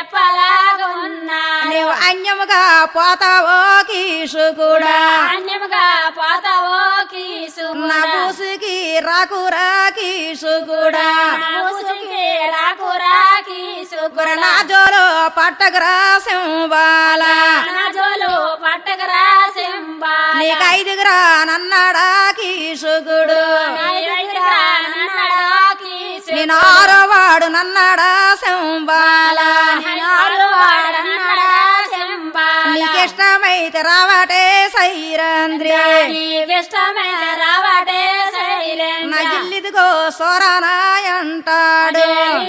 చెప్పలాగున్నా నీవు అన్యముగా పోతావో కీసుకుడా అన్యముగా పోతావో కీసు నా పూసుకి రాకురా కీసుకుడా ముసుకి రాకురా కీసు నా జోలో పట్టకురా సింబాల నా జోలు పట్టకరా సింబా నీకు ఐదుగురా నన్నాడా కీసుకుడు నేను ఆరో వాడు నన్నాడా సింబాల నీకిష్టమైతే రావటే సైరంద్రి ఇష్టమైన రావటే శైలేంద్ర నా జిల్లిదిగో సోరానాయ అంటాడు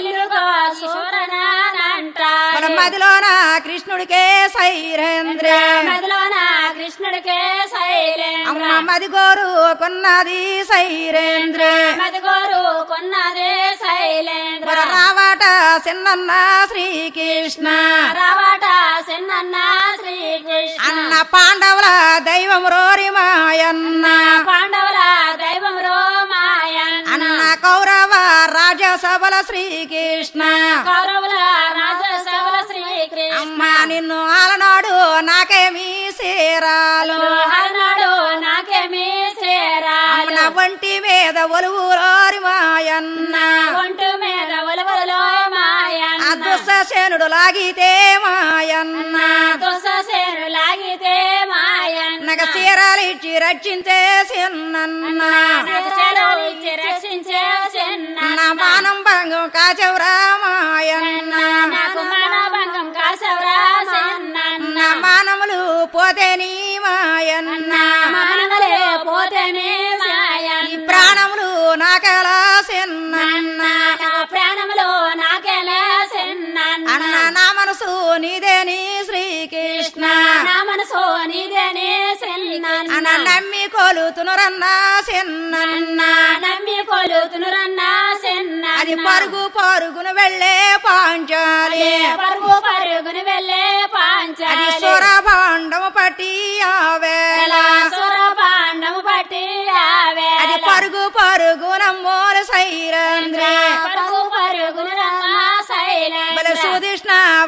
మన మదిలో నా కృష్ణుడికే సైరేంద్ర మదిలోన కృష్ణుడికే శైలేంద్ర అమ్మ మదిగోరు కొన్నది సైరేంద్ర మదిగోరు కొన్నదే శైలేంద్ర మన రావట చిన్నన్న శ్రీకృష్ణ రావట సిన్నన్న శ్రీకృష్ణ అన్న పాండవుల దైవం రోరి మాయన్న పాండవుల దైవం రోమాయన్న అన్న కౌరవ రాజసభల శ్రీకృష్ణ కౌరవుల రాజసవల శ్రీకృష్ణ అమ్మ నిన్ను ఆలనాడు నాకేమీ సేరాలు హరనాడు నాకేమీ శ్రీరాలు నా ఒంటి మీద ఒలువు రోరి మాయన్న ఒంటు మీద ఒలవలలో మాయన్న అదృశ్యసేనుడు లాగితే మాయన్న దుససేను లాగితే మాయన్న నగ చీరాలిచ్చి రక్షించే సిన్నన్న శిరసిచ్చి రక్షించే చిన్న నా మానం భంగం కాచవురా మాయన్న నాకు మనభంగం కాసవరా చిన్న నా మానములు పోతే నీ మాయన్న మానవలే పోతేనే సాయన్న ఈ ప్రాణములు నాకెలా సిన్నన్న నా ప్రాణములో నాకేలా చిన్న అన్న నా మనసు నీదే నీ శ్రీకృష్ణ నా మనసు నీదేనే చిన్న అన్న నమ్మి కొలుతునురన్న సిన్నన్న నమ్మి కొలుతునురన్నా చిన్న అది పరుగు పరుగును వెళ్ళే పాంచాలి పరుగు పరుగును వెళ్ళే అది పాంచాలి సురభాండము పట్టి ఆవేళ సుర పాండము పట్టి ఆవే అది పరుగు పరుగున మూల సైరంద్ర పరుగు పరుగును రమ్మా బల శైలేంద్ర సుధిష్ణ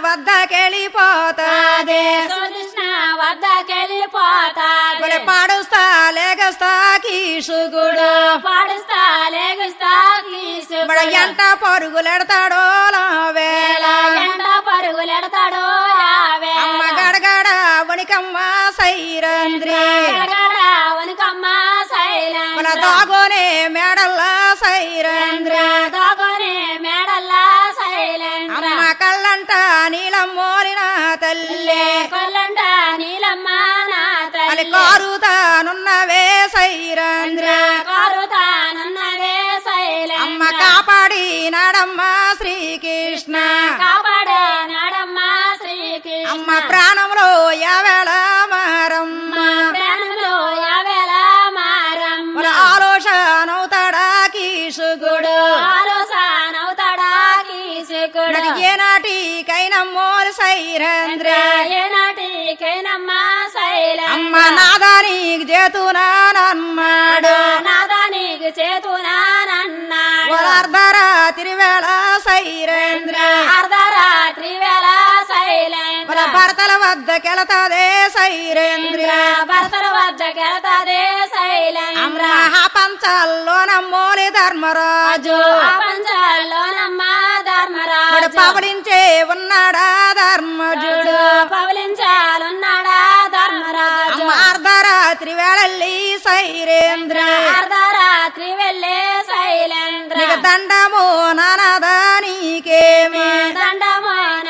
వద్దకెళ్ళిపోతాదే సుకృష్ణ వద్దకెళ్ళిపోతాది బల పాడుస్తా లేగస్తా కీసుగుడు పాడుస్తా లేగుస్తా గీసు బడ ఎంట పరుగులెడతాడో వేళ ఎండ పరుగులెడతాడో ఆవే అమ్మ గడగడ వణికమ్మ సైరంద్రి గడగడ వనుకమ్మ మన శైలేంద్ర దాగోనే మేడల్లా సైరంద్రి దాగోనే మేడల్లా శైలేంద్ర అమ్మ కళ్ళంట నీలం మోలిన తల్లి కొల్లంట నీలమ్మ నా అని తల్లి కారుతానున్నవే సైరంద్ర కారుతానన్నదే శైలేంద్ర అమ్మ కాపాడి నాడమ్మ శ్రీకృష్ణ కాపాడే నాడమ్మ శ్రీకృష్ణ అమ్మ ప్రాణంలో యావేళ మారమ్మ ప్రాణంలో యావేళ మారమ్మ మన ఆలోచనవుతాడా కీసుగుడు ఆలోచనవుతాడా కీసుకుడు నాకు ఏనాటికైనా మోలు సైరంద్ర ఏనాటికైనమ్మ శైలేంద్ర అమ్మ నాదానికి చేతునానన్నాడు నాదానికి చేతునానన్నాడు అర్ధరాత్రి వేళ సైరేంద్ర అర్ధరాత్రి వేళ శైలేంద్ర మన భర్తల వద్దకెళతాదే సైరేంద్ర భర్తల వద్దకెళ్తాదే శైలేంద్ర అమ్మ పంచాల్లో నమ్మోలి ధర్మరాజు పంచాల్లోనమ్మ ధర్మరాజు వాడు పవలించే ఉన్నాడా ధర్మజుడు పవలించాలున్నాడా ధర్మరాజు అమ్మ అర్ధరాత్రి వేళల్లి సైరేంద్ర అర్ధరాత్రి వెళ్ళే శైలేంద్ర నీకు దండము నానాదా నీకేమి దండము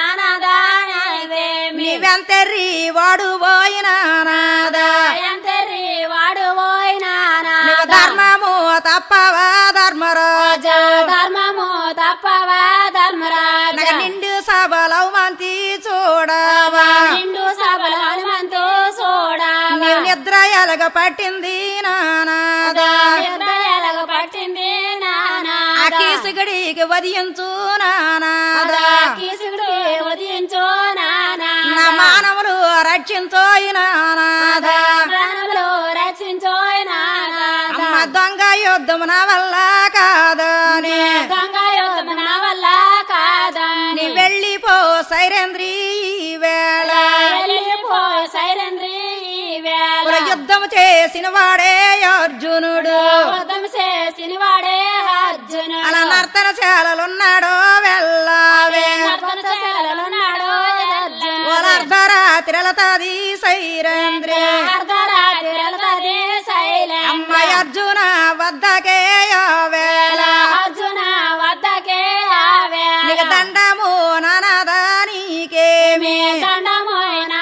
నానాదానవేమి నీవెంతెర్రి వాడు పోయినా నాదా ఎంతరి వాడు పోయినా నువ్వు ధర్మము తప్పవా ధర్మరాజు ధర్మము తప్పవా ధర్మరాజు నాకు నిండు సభలవు మంతి చూడవా నిండు సభలు హనుమంతు చూడా నీవు నిద్ర ఎలగ పట్టింది నానాదా ఎలగ పట్టింది నానా ఆ కీసుగడికి వదియించు నానాదా కీసుడు ఉదయించు నానా నా మానవులు రక్షించోయి నానాదా ప్రాణములు రక్షించు నానా అమ్మ దొంగ యుద్ధము నా వల్ల కాదని గంగా యుద్ధం నా వల్ల కాదని నీ వెళ్ళిపో సైరేంద్రి ఈ వేళ వెళ్ళిపో సైరంద్రి ఈ వేళ యుద్ధం చేసిన వాడే అర్జునుడు యుద్ధం చేసిన వాడే అర్జునుడు అలా నర్తన శాలలున్నాడో వెళ్ళావే నర్తనశాలలున్నాడు అర్జునుడు అర్ధరాత్రిలతది సైరేంద్రి అర్ధరాత్రి వెళతది శైలం అమ్మాయి అర్జున వద్దకే ఆ వేళ అర్జున వద్దకే ఆ నీకు వేళ దండము నానాదా నీకేమి దండము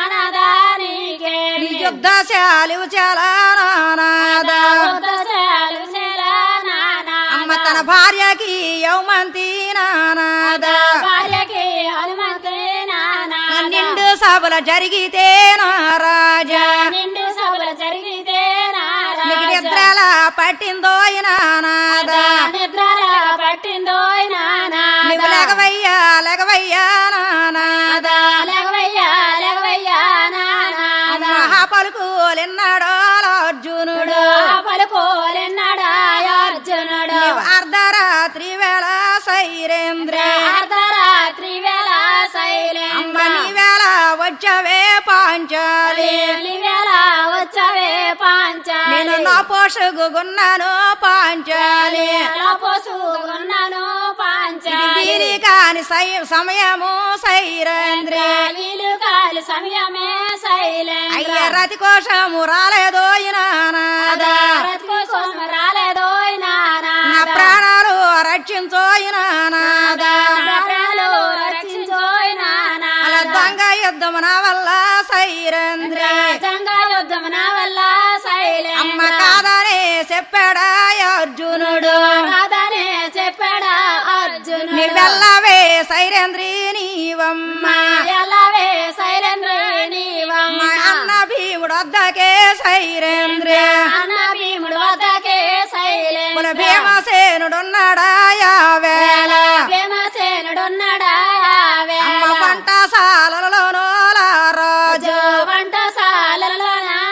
నానదానికే నీ యుద్ధశాలి చాలా నానాదా ఉదశాలు శిలా నానా అమ్మ తన భార్యకి యౌమంతి నానాదా భార్యకి హనుమంతి నానా నిండు సభలు జరిగితే నారాజా నిండు సభలు జరిగితే నీకు నారాజా నిద్రల పట్టిందో నానాదా నిద్రల పట్టిందో నానా నీకు లెగవయ్యా లెగవయ్యా నానాదా లెగవయ్యా లెగవయ్యా నానా మహాపలుకులిన్నాడో అర్జునుడు పలుకోలెన్నాడా అర్జునుడు నీవు అర్ధరాత్రి వేళ సైరేంద్ర అర్ధరాత్రి వేళ శైలేంద్ర అమ్మ నీ వేళ వచ్చవే పాంచాలి వేళ వచ్చవే పాంచాలి నేను నా పోషగున్నాను పాంచాలి పోసుకున్నాను పాంచాలి వీరి కాని సై- సమయము సైరేంద్ర వీలు కాలు సమయమే శైలేంద్ర అయ్య రతి కోశము రాలేదో నానాదా కోసం రాలేదో నానా నా ప్రాణాలు రక్షించో నానాదా ప్రాణాలు రక్షించోయ్ నానా అలా దొంగ యుద్ధము నా వల్ల సైరేంద్ర జంగా యుద్ధం నా వల్ల శైలేంద్ర అమ్మ కాదనే చెప్పాడా అర్జునుడు కాదనే చెప్పాడా అర్జునుడు నీ వెళ్ళవే సైరేంద్రి నీవమ్మ ఎల్లవే శైలేంద్ర నీవమ్మ మా అన్న భీముడు వద్దకే సైరేంద్ర అన్న భీముడు వద్దకే మన శైలేంద్ర భీమసేనుడున్నాడా యావేళ భీమసేనుడున్నాడా అమ్మ పంటశాలలోనో రాజు వంటశాలలో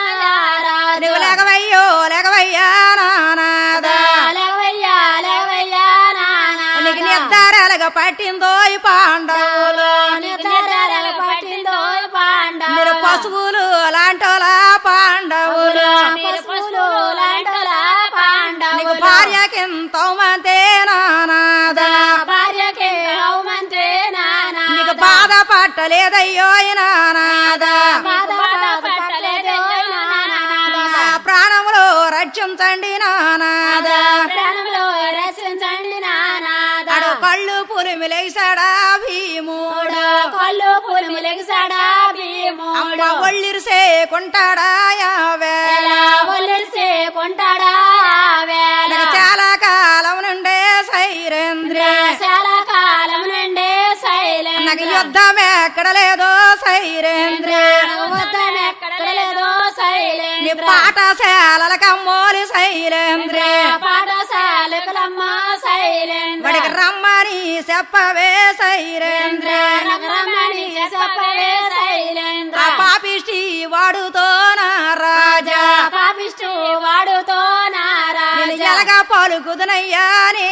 నువ్వు లెగవయ్యో లెగవయ్యా నానాదా లేవయ్యా లేవయ్యా నానా నీకు నిద్దారలుగా పట్టిందో ఈ పాండవులు నిద్రల పట్టిందో పాండ మీరు పశువులు లాంటోలా పాండవులు మీరు పశువులు లాంటలా పాండవులు నీకు భార్యకింత మంతే నానాదా భార్యకి హౌమంత్రి నానా నీకు బాధ పట్టలేదయ్యో ఈ నానాదా బాధ పట్టలేదు నానాదా నా ప్రాణములు రక్షించండి నానాదా ప్రాణంలో రచించండి నానాదా అడు కళ్ళు పులిమిలేసాడా భీముడు కళ్ళు పులుము లెగిసాడా భీముడు అమ్మ ఒళ్ళిరిసే కొంటాడా యావేళ ఒలిసి కొంటాడా వేళ నాకు చాలా కాలం నుండే సైరేంద్ర చాలా కాలం నుండి శైలేంద్ర నాకు యుద్ధం ఎక్కడ లేదో సైరేంద్ర వద్దం ఎక్కడ లేదో నీ శైలేంద్ర పాఠశాలల కమ్మోలి శైలేంద్ర పాఠశాలకులమ్మ శైలేంద్ర వాడికి రమ్మని చెప్పవే సైరేంద్ర నగరమణి చెప్పవే శైలేంద్ర ఆ పాపిష్టి వాడుతో నా రాజా పాపిష్టు వాడుతో నేను నారాజ ఎలగ పలుకుదునయ్యా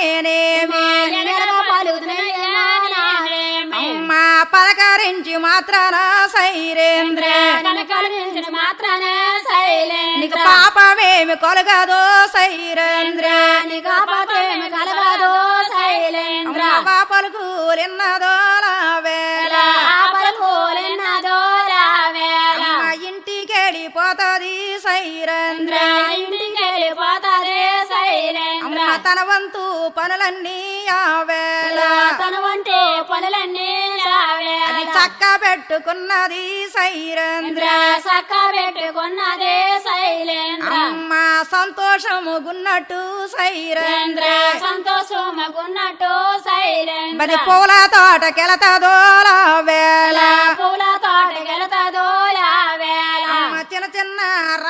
నేనేమి నెనగ పలుకుతున్నయ్యా నావేమి. అమ్మా పలకరించి మాత్రాన సైరేంద్ర నన్ను కలిగించిన మాత్రానే శైలేంద్ర నీకు పాపమేమి కొలగదో సైరేంద్ర నీకు ఆపదేమి కలగదు శైలేంద్ర అమ్మ పాపలకు ఎన్నదో నా వేళ ఆపలకూలిన్నదో రావేళ అమ్మ ఇంటికెళ్ళిపోతది సైరేంద్ర ఇంటికి వెళ్ళిపోతారే శైలేంద్ర అమ్మ తన వంతు పనులన్నీ ఆ వేళ తన వంటి పనులన్నీ రావేళ అది చక్క పెట్టుకున్నది సైరేంద్ర సక్క పెట్టుకున్నదే శైలేంద్ర అమ్మ సంతోషము గున్నట్టు సైరేంద్ర సంతోషమగున్నట్టు శైలేంద్ర మరి పూల తోటకెళతదో నా వేళ పూల తోటకెళతదో వేళ అమ్మ చిన్న చిన్న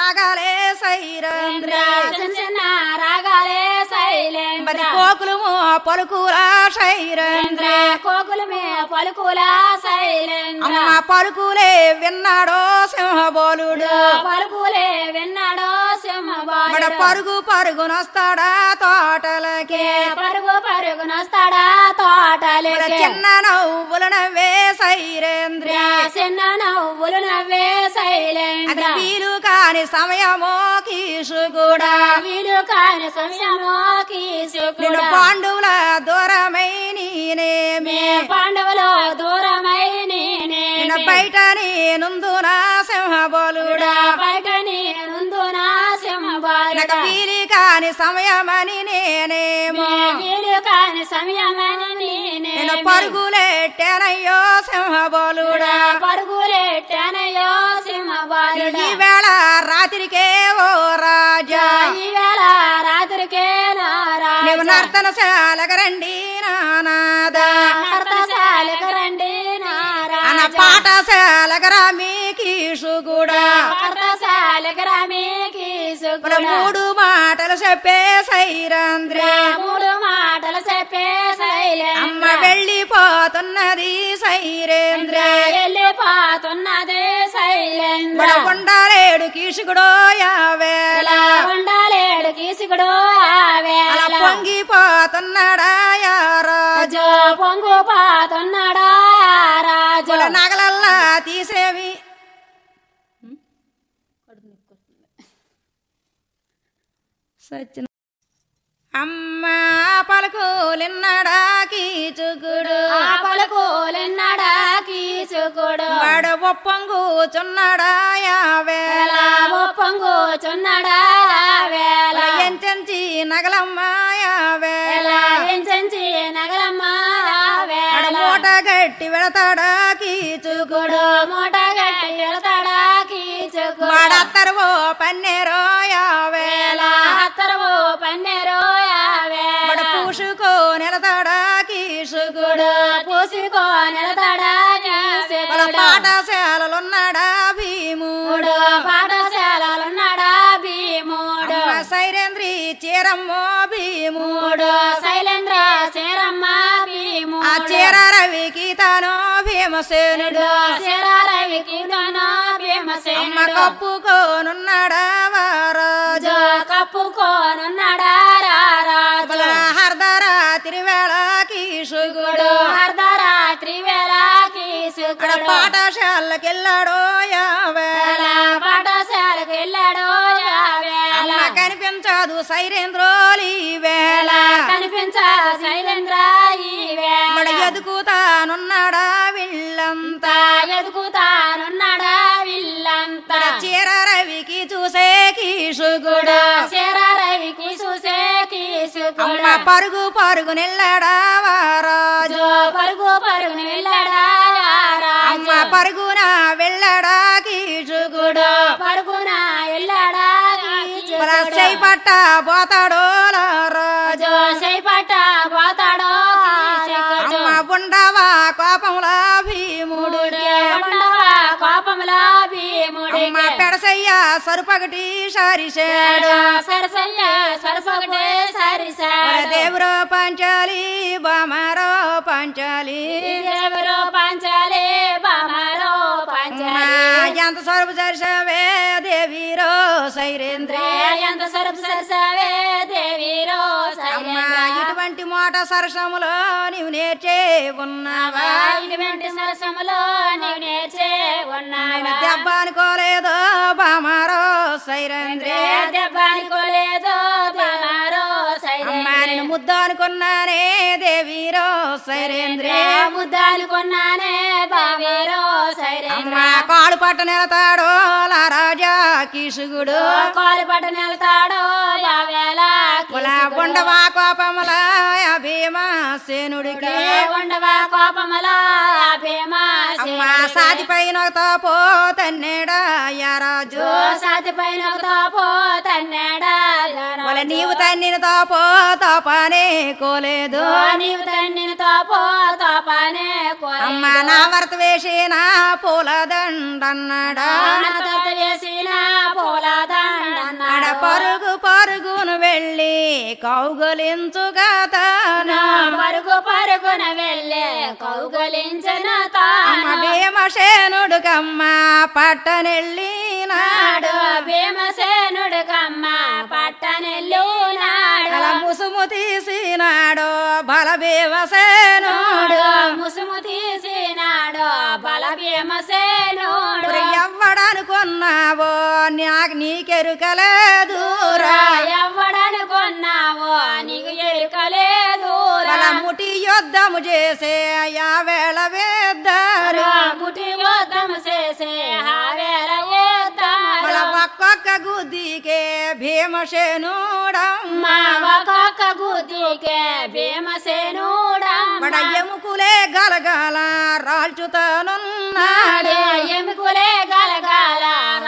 రాగాలే సైరేంద్ర చిన్న చిన్న రాగాలే శైలేంద్ర మరి కోకులు పలుకుల శైరేంద్ర కోకులమే పలుకుల శైలేంద్ర అమ్మ పలుకులే విన్నాడో సింహబోలుడు పలుకులే విన్నాడో బడ సింహబాలుడు పరుగు పరుగునొస్తాడా తోటలకి పరుగు పరుగునొస్తాడా తోటలకి బడ చిన్న నవ్వుల నవ్వే సైరేంద్ర చిన్న నవ్వులు నవ్వే అది శైలేంద్ర వీలు కాని సమయమో కీసు కూడా వీలు కాని సమయమో నేను కీసుకుడా పాండువుల దూరమై నేనేమి పాండవులు దూరమై నేనే నిన్న బయట నేనుందునా సింహబోలుడా బయట నేనుందు నా నాకు సింహబాలుడా వీలు కాని సమయమని నేనేమో వీలు కాని సమయమని నేనే నేను పరుగులెట్టెనయ్యో సింహబోలుడా పరుగులెట్టనయో సింహబాలుడా ఈవేళ రాత్రికే ఓ రాజా ఈవేళ రాత్రికే నారా నువ్వు నర్తనశాలకు రండి నానాదా హర్తశాలకు రండి అన నారా పాఠశాలకు రా మీ కీసు కూడా హర్తశాలకు రమే మన కీసుకుడా మూడు మాటలు చెప్పే సైరంద్ర మూడు మాటలు చెప్పే అమ్మ శైలేంద్ర వెళ్ళిపోతున్నది సైరేంద్ర వెళ్ళిపోతున్నదే శైలేంద్ర మన ఉండాలేడు కీసుకుడో యావేళ ఇలా ఉండాలేడు కీసుకుడు అలా ఆవేళ పొంగిపోతున్నాడా యారాజు రాజు పొంగు పాతున్నాడా రాజు మన నగలల్లా తీసేవి సచిన అమ్మ పలుకులిన్నడా కీచుకుడు ఆ పలుకులున్నాడా కీచుకుడు వాడు ఒప్పంగుచున్నాడా యావేళ ఎలా పొంగుచున్నాడా వేళ ఎంచెంచి నగలమ్మ యావేళ ఎలా ఎంచంచి నగలమ్మ వాడు వేళ మూట గట్టి వెళతాడా కీచుకుడు కుడు మూట గట్టి వెళతాడా కీచుకుడు వాడత్తరు ఓ పన్నెరో యావేళ ఎలా అత్తరవు పన్నెరు వాడు పూసుకో నిలతాడా కీసుకుడు కుడు పూసుకో నిలతాడా వాళ్ళ కీసుకుడు పాఠశాలలున్నాడా భీముడు మూడు పాఠశాలలున్నాడా భీముడు అమ్మ సైరేంద్రి చీరమ్మో భీముడు మూడు శైలేంద్ర చీరమ్మ భీముడు ఆ చీర రవికి తాను భీమసేనుడు మూడు శరారవికి దొన అమ్మ భీమసేనుడు కప్పుకోనున్నాడా వారాజు రాజు కప్పుకోనున్నాడా రారాజు హర్ధరాత్రి వేళ కీసుకుడు అర్ధరాత్రి వేళ అక్కడ కీసుకుడు పాఠశాలకెళ్ళాడో యావేళ పాఠశాలకు వెళ్ళాడు వేళ అమ్మ కనిపించదు సైరేంద్రోలి వేళ కనిపించ శైలేంద్ర ఈ మన వేళ ఎదుకుతానున్నాడా వీళ్ళంతా ఎదుగుతానున్నాడా విల్లంతా చీర రవికి చూసే కీసుకుడు శరారవికి చూసే అమ్మ కీసుకుడు పరుగు పరుగు నిల్లడా వారాజు రాజు పరుగు పరుగుని వెళ్ళాడా అమ్మ రాజు పరుగున వెళ్ళడా కీసుకుడు పరుగున వెళ్ళాడా మన చేయి పట్ట పోతాడో రాజు జోసై పట్ట పోతాడో అమ్మ ఉండవా కోపంలా భీముడు ఉండవా కోపములా భీముడి అమ్మ పెడసయ్య సరుపగటి సారిసాడు సరసల్య సరసొకటే సరిసాడు దేవురో పంచాలి బామారో పంచాలి ఎవరో పంచాలి బామారో అమ్మ పంచాలి ఎంత సరుపు సరిసవే దేవీరో సైరేంద్ర ఎంత సరపు సరసవే దేవిరో అమ్మ ఇటువంటి మోట సరసములో నీవు నేర్చే ఉన్నావా ఇటువంటి సరసములో నీవు నేర్చే ఉన్నావా దెబ్బ అనుకోలేదో బామారో సైరేంద్ర దెబ్బ అనుకోలేదో బామారో అమ్మ సైరేంద్ర నేను ముద్ద అనుకున్నానే దేవీరో సైరేంద్ర ముద్దాలు కొన్నానే బావేరో అమ్మ సైరేంద్ర కాడు పట్ట నిలతాడో లా రాజా కిసుగుడు కాలు పట్ట నిలతాడో బావేలా కులా ఉండవా కోపముల భీమా సేనుడికి ఉండవా కోపములా భీమా అమ్మ సాతి పైన తోపో తన్నేడా యారాజు సాతి పైన తాపో తన్నాడా కుల నీవు తన్నిన తోపో తోపనే కోలేదు నీవు తన్నిన తాపో తాపానే అమ్మ నా వరత వేసిన పూల దండన్నాడా వేసిన పూల ఆడ దండన్నాడు పరుగు పరుగును వెళ్ళి కౌగులించుగా తాను పరుగు పరుగున వెళ్ళే కౌగలించిన అమ్మ తాను భీమసేనుడు కమ్మ పట్టనెళ్ళినాడు నాడు భీమసేనుడు కమ్మ పట్టనెల్లు నాడు అలా ముసుము తీసినాడు బల భీమసేనుడు నాడు ముసుము తీసినాడు బల భీమసేనుడు ఎవ్వడనుకున్నావో నాకు నీకెరుకలేదు ఎవ్వడనుకున్నావో నీకు ఎరుకలేదు అలా ముటి యుద్ధము చేసే యావేళ వేద్దారు ముటి యుద్ధము చేసే హావేల యుద్ధములు. అలా ఒక్కొక్క గుద్దికే భీమసేనుడమ్మ మా ఒక్కొక్క గుద్దికే భీమసేనుడమ్మ. బడ ఎముకులే గలగల రాల్చుతానున్నాడు నాడు ఎముకలే గలగాల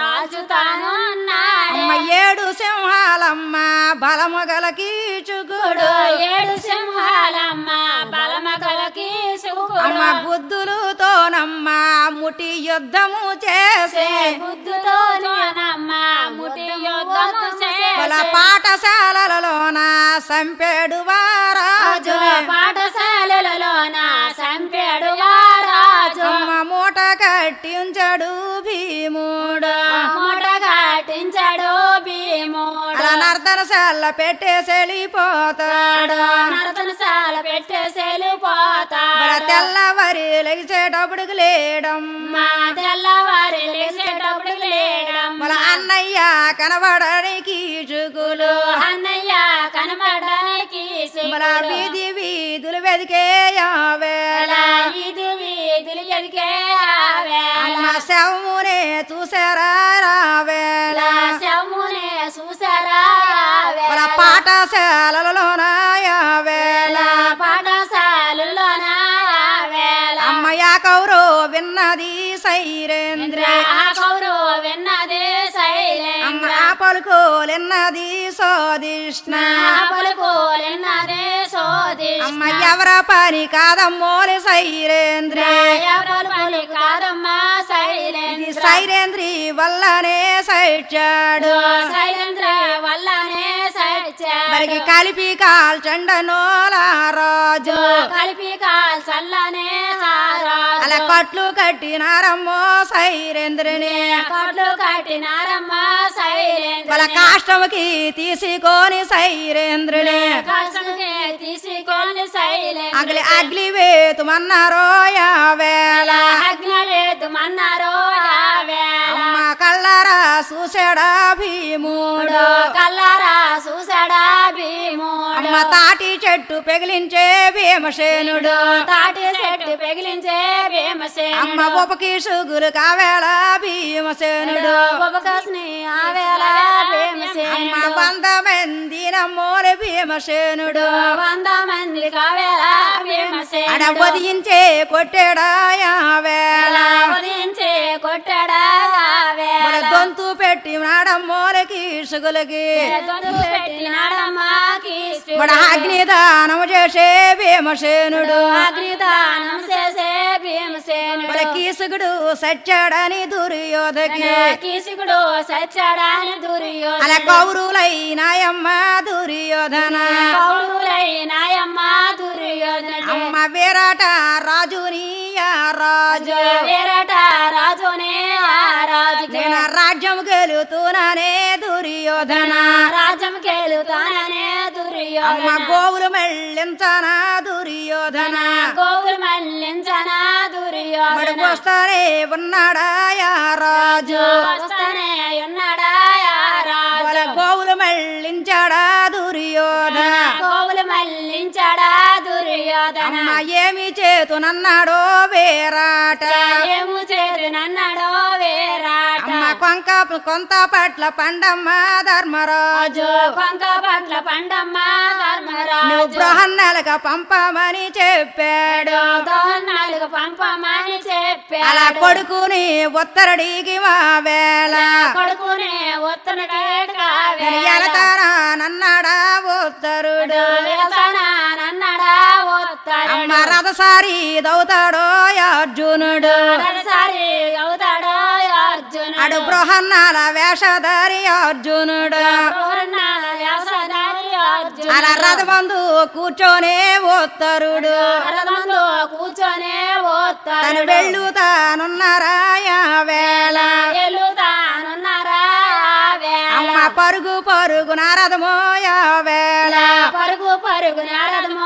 రాజుతానున్నాడు అమ్మ ఏడు సింహాలమ్మ బలమగల కీచుకుడు చూడు ఏడు సింహాలమ్మ బలమగలకి శివుడు అమ్మ బుద్ధులుతోనమ్మ ముటి యుద్ధము చేసే బుద్ధుతో నేనమ్మ ముటి యుద్ధము బల చేసే పాఠశాలలలోన సంపెడు వారాజు రాజు పాఠశాలలోన సంపెడు రాజు అమ్మ మూట కట్టించడు భీముడు మూట కట్టించాడు భీముడు అలా నర్తనశాల పెట్టేసి వెళ్ళిపోతాడు నరతనశాల పెట్టేసి బల వెళ్ళిపోతాడు తెల్లవరి లెగిసేటప్పుడు లేడం మా తెల్లవారి లేచేటప్పుడు లేడం మన అన్నయ్య కనబడడానికి చుకులు అన్నయ్య కనబడడానికి మన వీధి వీధులు వెదికే యావేళ ఇది వీధులు ఎదిగే ఆవేళ అమ్మ శవమునే చూసారా రావేళ శమునే చూసారా మన ఆవేళ పాఠశాలలోన యావేళ పాఠశాలలోన ఆవేళ అమ్మయ్య కౌరు విన్నది సైరేంద్ర ఆ కౌరు విన్నదే అమ్మ శైలేంద్ర ఆ పలుకోలెన్నది సోదిష్ణ ఆ పలుకోలెన్నదే సోది అమ్మ ఎవర పని కాదమ్మోలి సైరేంద్ర పలుకులు కాదమ్మా ఇది శైలేంద్ర సైరేంద్రి వల్లనే సైచాడు శైలేంద్ర వల్లనే మరికి సచ్చాడు కలిపి కాల్చండనోల రాజు కలిపి కాల్ చల్లనే అలా హారాజు కట్లు కట్టినారమ్మో సైరేంద్రుని కట్లు కట్టినారమ్మా శైలేంద్ర వాళ్ళ కాష్టముకి తీసుకొని సైరేంద్రుని కష్టంకే తీసుకొని శైలేంద్ర అగ్లి అగ్లి వేతుమన్నారో యావేళ అగ్నవేదు మన్నారో ఆవేళ అమ్మ కళ్ళరా చూసాడా భీముడు కల్లరా చూసాడా భీముడు అమ్మ తాటి చెట్టు పెగిలించే భీమసేనుడు తాటి చెట్టు పెగిలించే భీమసేనుడు అమ్మ ఉపకి సుగులు కావేళ భీమసేనుడు ఉపకాసిని ఆవేళ అమ్మ భీమసేనుడు వంద మంది నమ్మోలు భీమసేనుడు వంద మంది కావేళ అడ భీమసేనుడు వదించే కొట్టాడా యావేళ ఉదయించి కొట్టాడా ఆవేళ మన దొంతు పెట్టి నాడమ్మోలకి సుగులకి దొందు పెట్టినాడమ్మా కీసు మన అగ్నిదానము చేసే భీమసేనుడు అగ్నిదానం చేసే భీమసేనుడు మన కీసుకుడు సచ్చాడని దుర్యోధకి కీసుకుడు సచ్చాడాని అలా దుర్యోధన కౌరులైనాయమ్మ దుర్యోధన కౌరులై నాయమ్మ దుర్యోధన అమ్మ విరాట రాజుని ఆ రాజు వేరట రాజునే ఆ రాజుకే నేను రాజ్యం గెలుతున్నానే దుర్యోధన రాజ్యం కేలుతాననే అమ్మ దుర్యోధన గోవులు మెళ్ళించనా దుర్యోధన గోవులు మల్లించనా దుర్యోధన మడుకొస్తానే ఉన్నాడా ఆ రాజు వస్తనే ఉన్నాడా ఆ వాళ్ళ రాజు గోవులు మళ్ళించాడా దుర్యోధన గోవులు మల్లించడా దుర్యోధన అమ్మ ఏమి చేతునన్నాడో వేరాట ఏము చేరినన్నాడో వేరాట అమ్మ కొంక కొంత పట్ల పండమ్మ ధర్మరాజు రాజు కొంక పట్ల పండమ్మ నువ్వు ధర్మరాజు బృహన్నెలక పంపమని చెప్పాడు దోన్నాలుగు పంపమని చెప్పాడు అలా కొడుకుని ఉత్తరడికి మా వేళ కొడుకునే ఉత్తన కేటకావే ఎలతారా నన్నాడా ఉత్తరుడు నన్నడా ఉత్తరుడు అమ్మ రథసారి దౌతాడో అర్జునుడు ఒకసారి అవుతాడో అర్జునుడు అడు బృహన్నాల వేషధారి అర్జునుడు బృహన్నాల వ్యాసధారి అర్జునుడు. అలా రథమందు కూర్చొనే ఉత్తరుడు రథమందు కూర్చొనే తను ఓతాడు వెళ్ళుతానున్నారాయ వేళ ఎల్లుతానున్నారా వేళ అమ్మ పరుగు పరుగు నారదమోయ వేళ పరుగు పరుగు నారదమో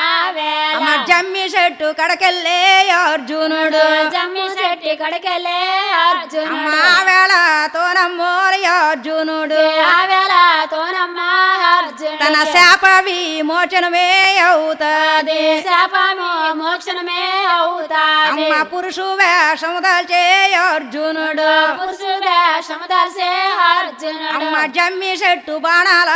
వేళ అమ్మ జమ్మి చెట్టు కడకెళ్ళే అర్జునుడు జమ్మి చెట్టి కడికెళ్ళే అర్జునుడు అమ్మ ఆ వేళ తోనమ్మోలి అర్జునుడు ఆ వేళ తోనమ్మ అర్జునుడు తన శాప విమోచనమే అవుతాది శాపము మోక్షణమే అవుతాది అమ్మ పురుషు వేషము దాల్చే అర్జునుడు పురుషుడ సమదర్శే అర్జునుడు అమ్మ జమ్మి చెట్టు బాణాల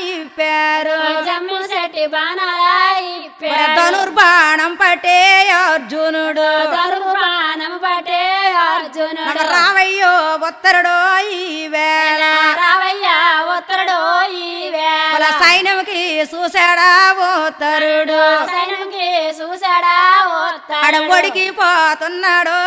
ఇప్పారు జమ్ము శెట్టి బాణాల మరి ధనుర్బాణం పట్టే అర్జునుడు దరుగు బాణం పట్టే అర్జునుడు మన రామయ్యో ఉత్తరుడో ఈ వేళ రావయ్య ఉత్తరుడు ఈ మన వేళ సైన్యంకి చూశాడా ఉత్తరుడు సైన్యంకి చూశాడా ఆడ ఉత్తరుడు ఒడికి పోతున్నాడు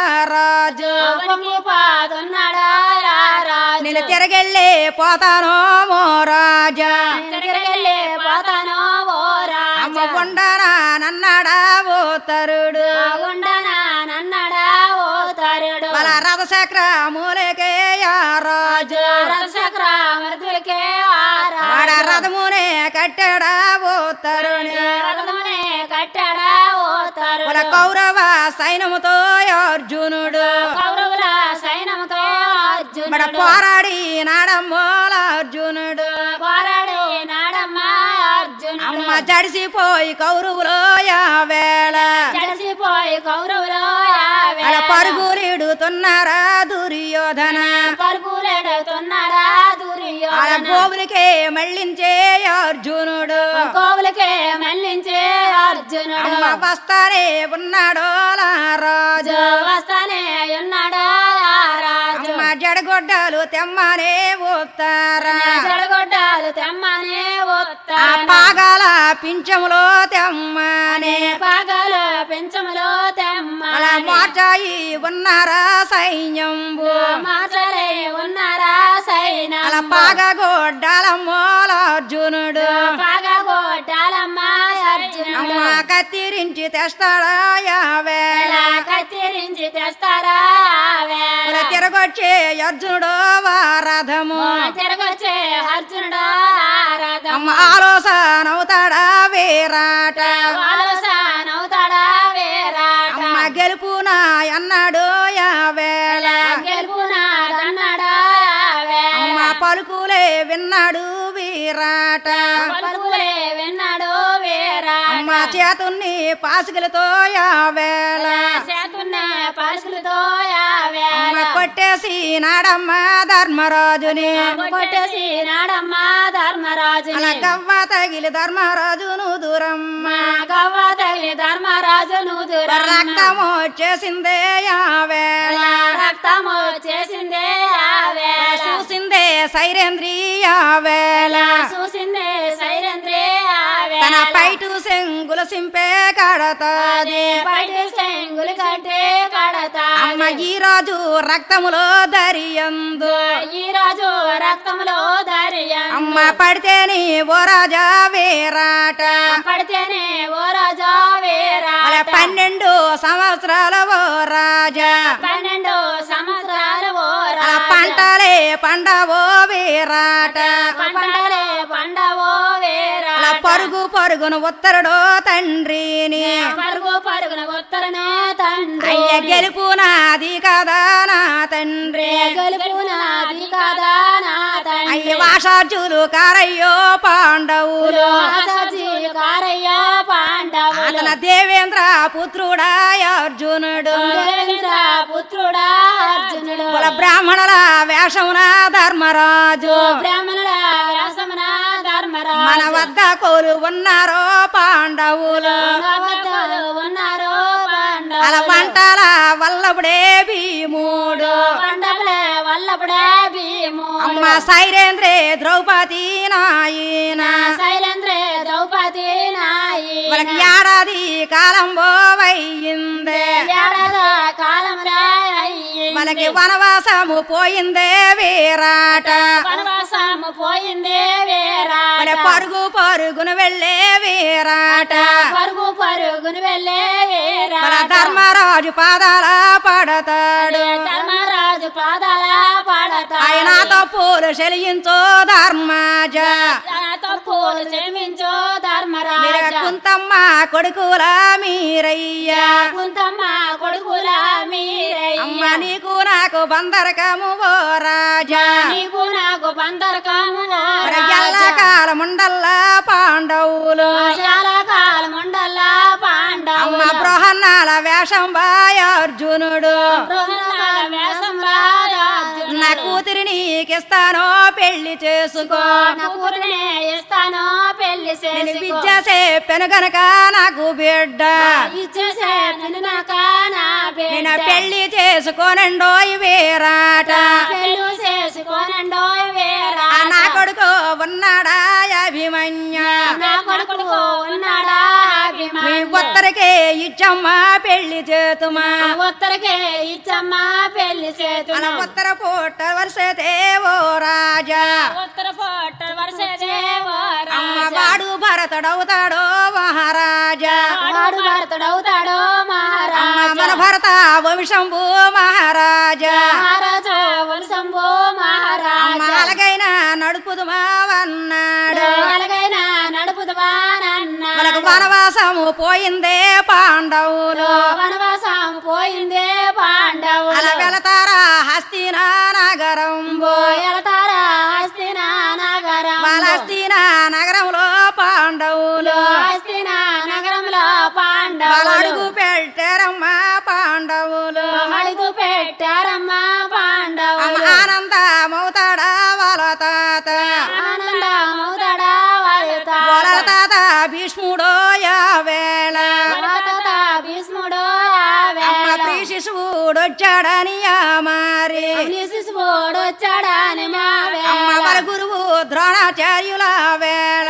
రాజు పొంగిపోతున్నాడా రా రాజు నేను తిరగెళ్ళి పోతాను మో రాజా తిరగెళ్ళి పోతాను ఓ అమ్మ రాజు ఉండనా నన్నాడా ఉత్తరుడు బాగుండనా నన్నడా ఓ తరుడు మన రథచక్ర మూలకే ఆ రాజు రథచక్రవర్తులకే ఆడ ఆడ రథమునే కట్టాడా ఉత్తరుని రథమునే కట్టాడా ఓ మన తరుడు కౌరవ సైన్యముతో అర్జునుడు కౌరవుల సైన్యముతో మన అర్జునుడు పోరాడి నాడమ్మోల అర్జునుడు పోరాడు నాడమ్మ అర్జునుడు అమ్మ జడిసిపోయి కౌరవులో యా వేళ జడిసిపోయి కౌరవులు అలా పరుగులిడుతున్నారా దుర్యోధన పరుగులెడుతున్నాడా అలా దుర్యోధన గోవులకే మళ్ళించే అర్జునుడు కోవులకే మళ్ళించే అర్జునుడు అమ్మ వస్తానే ఉన్నాడో లా రాజు వస్తానే ఉన్నాడా ఆ రాజు అమ్మ జడగొడ్డలు తెమ్మనే ఉత్తారా చెడగొడ్డాలు తెమ్మనే ఆ వస్తాను పాగాల పింఛములో తెమ్మనే పాగాలు పెంచములో తెమ్మ అలా మార్చాయి ఉన్నారా సైన్యంబు మాటలే ఉన్నారా సైన అలా పాగా గొడ్డాలమ్మోల అర్జునుడు పాగా గొడ్డాలమ్మ అర్జునుడు అమ్మ కత్తిరించి తెస్తాడా యా వేళ ఎలా కత్తిరించి తెస్తారా ఆ వేళ అలా తిరగొచ్చే అర్జునుడు వారథము తిరగొచ్చే అర్జునుడు ఆరాధం అమ్మ ఆలోచన అవుతాడా వీరాట ఆలోచనవుతాడా వేరాట అమ్మ గెలుపునా అన్నాడు యా వేళ గెలుపునాడన్నాడా వేళ అమ్మ పలుకులే విన్నాడు వీరాట పలుకులే విన్నాడు వేరాట అమ్మ చేతుల్ని పాసుకలతో యా వేళ చేతున్న పలుకులతో అమ్మ వేళ కొట్టేసి నాడమ్మ ధర్మరాజుని కొట్టేసి నాడమ్మ ధర్మరాజు అలా గవ్వ తగిలి ధర్మరాజును దూరమ్మ గవ్వ తగిలి ధర్మరాజును దూరం రక్తము వచ్చేసిందే యా వేళ రక్తము చేసిందే ఆ వేళ చూసిందే సైరేంద్రియ వేళ చూసిందే సైరంద్రే ఆ తన వేళ పైటు సెంగుల సింపే కడతాది బయట సెంగులు కట్టే కడతా అమ్మ ఈ రోజు రక్తములో దరియందు ఈ రాజు రక్తంలో ధైర్యం అమ్మ పడితేని ఓ రాజా వీరాట పడితేనే ఓ రాజా వేరా అలా పన్నెండు సంవత్సరాల ఓ రాజా పన్నెండు సంవత్సరాలు ఓ అలా రాజా పంటలే పండవో వీరాట పంటలే పండవో వేరా అలా పరుగు పరుగును ఉత్తరుడో తండ్రిని పరుగు పరుగున ఉత్తరనే తండ్రి అయ్య గెలుపు నాది కదా నా తండ్రి గెలుపు నాది కాదా నా తండ్రి అయ్య వాషార్జులు కారయ్యో పాండవులు ఆచార్జీ కారయ్య పాండవులు అతన దేవేంద్ర పుత్రుడా అర్జునుడు దేవేంద్ర పుత్రుడా అర్జునుడు కుల బ్రాహ్మణుల వేషమున ధర్మరాజు బ్రాహ్మణుల రసమున ధర్మరాజు మన వద్ద కోలు ఉన్నారో పాండవులు వద్దలు ఉన్నారు అలా పాండవులు వంటల వల్లపుడే భీముడు పండవులే వల్లపుడే భీము అమ్మ సైరేంద్రే ద్రౌపది నాయన శైలేంద్రే ద్రౌపది నాయి వాళ్ళకి ఏడాది కాలం పోవయ్యిందే ఏడాద కాలమురా అయ్యి మనకి వనవాసము పోయిందే వీరాట వనవాసము పోయిందే వేరాట మన పరుగు పరుగును వెళ్ళే వీరాట పరుగు పరుగును వెళ్ళే మన వేరాట ధర్మరాజు పాదాల పడతాడు ధర్మరాజు పాదాల పడతా ఆయన తప్పులు చెలించో ధర్మాజ తప్పులు క్షమించో మీరు ధర్మరాజ కుంతమ్మ కొడుకుల మీరయ్యా కుంతమ్మ కొడుకుల మీరయ్య అమ్మ నీకు నాకు బందరకము ఓ రాజా నీకు నాకు బందరకము మరి ఎల్లకాలముండల్లా పాండవులు చాలా కాలం ఉండల్లా అమ్మ పాండవ బృహన్నాల వేషం బాయ అర్జునుడు వేషం రాజా నా కూతురి నీకిస్తాను పెళ్లి చేసుకో నా కూతురునే ఇస్తాను పెళ్లి నేను చేసి విద్య చెప్పాను గనక నాకు బిడ్డ ఇచ్చేసే నిన్ను నాక నా నేను బిడ్డ పెళ్లి చేసుకోనండో వీరాట పెళ్లి చేసుకోనండో వేరా ఆ నా కొడుకు ఉన్నాడా అభిమన్య నా కొడుకు ఉన్నాడా మీ అభిమాని ఉత్తరకే ఇచ్చమ్మా పెళ్లి చేతుమా ఉత్తరకే ఇచ్చమ్మా పెళ్లి అలా చేతున్నా ఉత్తర పూట వరుసతే ఓ రాజా ఉత్తర పొట్ట వరుస అమ్మ వాడు భరతుడవుతాడో మహారాజా వాడు భరతుడవుతాడో అమ్మ మహారాజా మన భరత వంశంభు మహారాజా మహారాజా వంశంభో అమ్మ మహారాజా అలాగైనా నడుపుదు మావన్నాడు ఎలాగైనా నడుపుదవా మనకు వనవాసము పోయిందే పాండవులు వనవాసం పోయిందే పాండవులు అలా వెళతారా హస్తినా నగరంబు ఎలతారా హస్తిన నగరం పలస్తీన నగరంలో పాండవులు హస్తిన నగరంలో పాండవులు వాళ్ళడుగు పెట్టారమ్మా పాండవులు అడుగు పెట్టారమ్మా పాండవులు ఆనందమవుతాడా వాళ్ళ తాత ఆనందమవుతాడా వాయుత వాళ్ళ తాత భీష్ముడో యావేళ భరత భీష్ముడు అమ్మ ప్రియ శిశువుడు వచ్చాడని మారి శిశువుడు వచ్చాడని మా అమ్మ వాళ్ళ గురువు ద్రోణాచార్యుల వేళ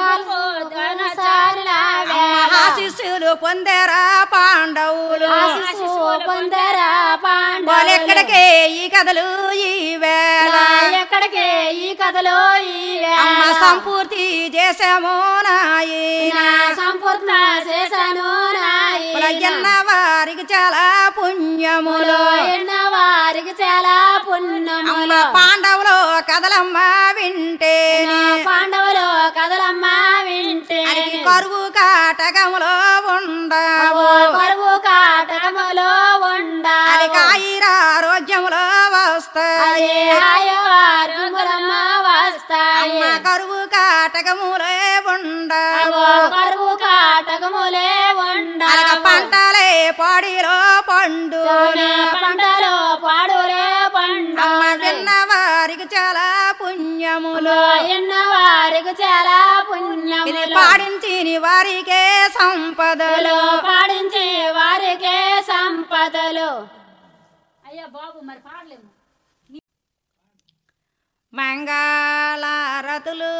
ఆ శిష్యులు పొందారా పాండవులు పొందరా పాండవులు వాళ్ళెక్కడికే ఈ కథలు ఈ వేళ ఎక్కడికి ఈ కథలో ఈ అమ్మ వేళ సంపూర్తి చేసాము నాయన సంపూర్ణ చేశాను ఎన్న వారికి చాలా పుణ్యములు ఎన్న వారికి చాలా అమ్మ పుణ్యములు పాండవులు కథలమ్మ వింటే పాండవులు కథలమ్మ వింటే అది కరువు కాటకములో ఉండవు కరువు కాటకములో ఉండాలి అది కాయిరారోగ్యములో వస్తాయి ఆయవారులమ్మ వస్తాయి అమ్మ కరువు కాటకములే ఉండవు కరువు కాటకములే అలగ ఉండాలి పంటలే పాడిలో పండు పంటలు పాడులే అమ్మ పండు విన్న వారికి చాలా పుణ్యములు ఎన్న వారికి చాలా ఇది పుణ్యములు పాడించిని వారికే సంపదలు పాడించి వారికే సంపదలు అయ్యా బాబు మరి పాడలేము మంగళారతులు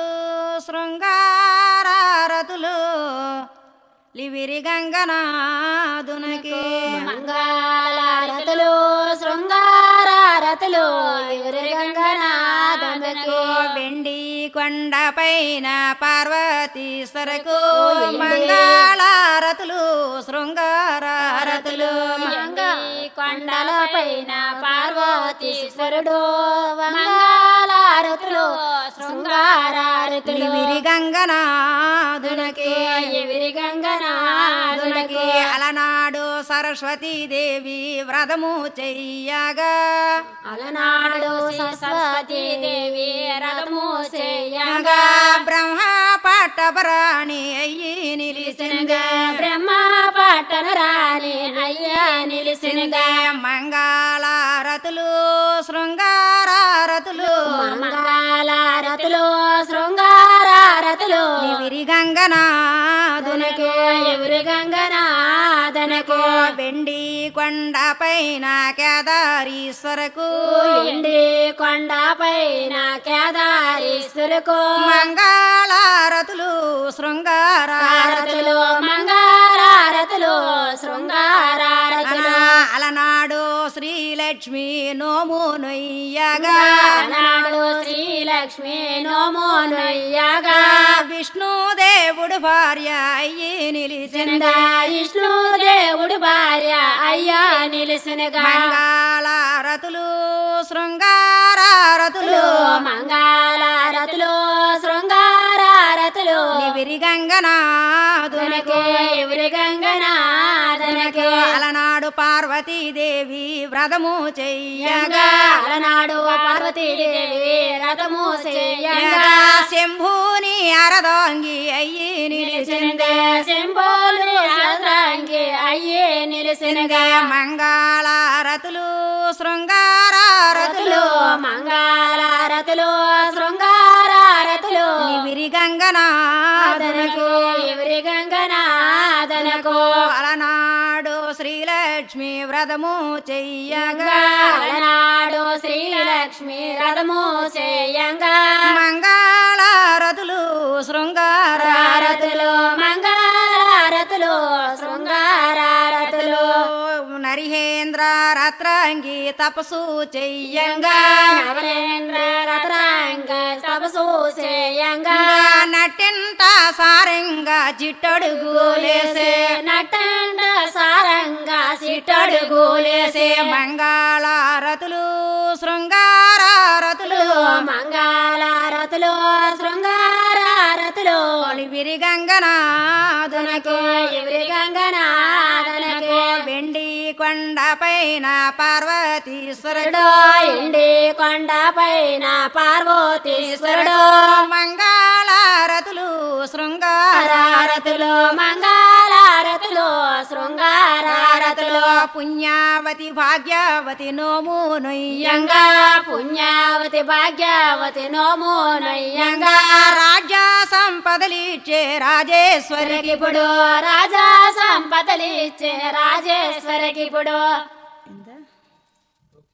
శృంగారతులు లివిరి గంగనాదునికి మంగళారతులు శృంగారతులు ఎవరి గంగనాథనకు వెండి కొండపైన పార్వతీశ్వరకు వెండి. మంగళారతులు శృంగారతులు కొండల పైన పార్వతీశ్వరుడు మంగళారతులు శృంగారతులు లివిరి గంగనాదునికి ఎవరి గంగనాథునకి అలనాడు సరస్వతీ దేవి వ్రతము చెయ్యగా అలనాడు సరస్వతీ దేవి రథము చేయగా బ్రహ్మ పట్టపరాణి అయ్యి నిలిసింది బ్రహ్మ పట్టణ రాణి అయ్యా నిలిసినగా మంగళారతులు శృంగారతులు మంగళారతులు శృంగారతులు విరి గంగనాదునకు ఎవరి గంగనాథనకు వెండి కొండ పైన కేదారీశ్వరకు ఎండి కొండ పైన కేదారీశ్వరకు మంగళారతులు శృంగారతులు మంగారతులు మంగారతులు శృంగారతులు అలనాడు శ్రీలక్ష్మి నోము నొయ్యగా నాడు శ్రీలక్ష్మి నోమో నయ్యగా విష్ణుదేవుడు భార్య అయ్యి నిలిచిందా విష్ణు దేవుడు భార్య అయ్యా నిలిసినగా మంగళారతులు శృంగారతులు మంగళారతులు శృంగారతులు నివిరి గంగనాథునకు ఎవరి గంగనాథనకు అలనాడు పార్వతీదేవి వ్రతము చెయ్యగా అలనాడు పార్వతీదేవి రథము చెయ్యంగా శంభుని అరదోంగి అయ్యి నిలిచిందే సింబోలు సద్రంగి అయ్యే నిలిసినగా మంగళారతులు శృంగారతులు మంగళారతులు శృంగారతులు నివిరి గంగనాథునకు అదనకు ఎవరి గంగనాథనకు అలనాడు శ్రీలక్ష్మి వ్రతము చెయ్యగా అలనాడు శ్రీలక్ష్మి రథము చేయంగా మంగళారతులు శృంగారతులు రతులు మంగళారతులు శృంగారతులు నరిహేంద్ర రత్రంగి తపసు చెయ్యంగా నవరేంద్ర రథరాంగ తపసు చేయంగా నటింట సారంగా చిట్టడుగులేసే నటండ సారంగా సిట్టడుగులేసే మంగళారతులు శృంగారతులు మంగళారతులు శృంగారతులు విరి గంగనాథునకు ఎవరి గంగనాథనకు వెండి కొండ పైన పార్వతీశ్వరుడు ఎండి కొండ పైన పార్వతీశ్వరుడు మంగళారతులు శృంగార హారతులు మంగళారతులు శృంగారతులు పుణ్యావతి భాగ్యవతి నోము నొయ్యంగా యంగా పుణ్యావతి భాగ్యవతి నోము నయ్యంగా రాజ్య సంపదలిచ్చే రాజేశ్వరికి ఇప్పుడు రాజా సంపదలిచ్చే రాజేశ్వరికి ఇప్పుడు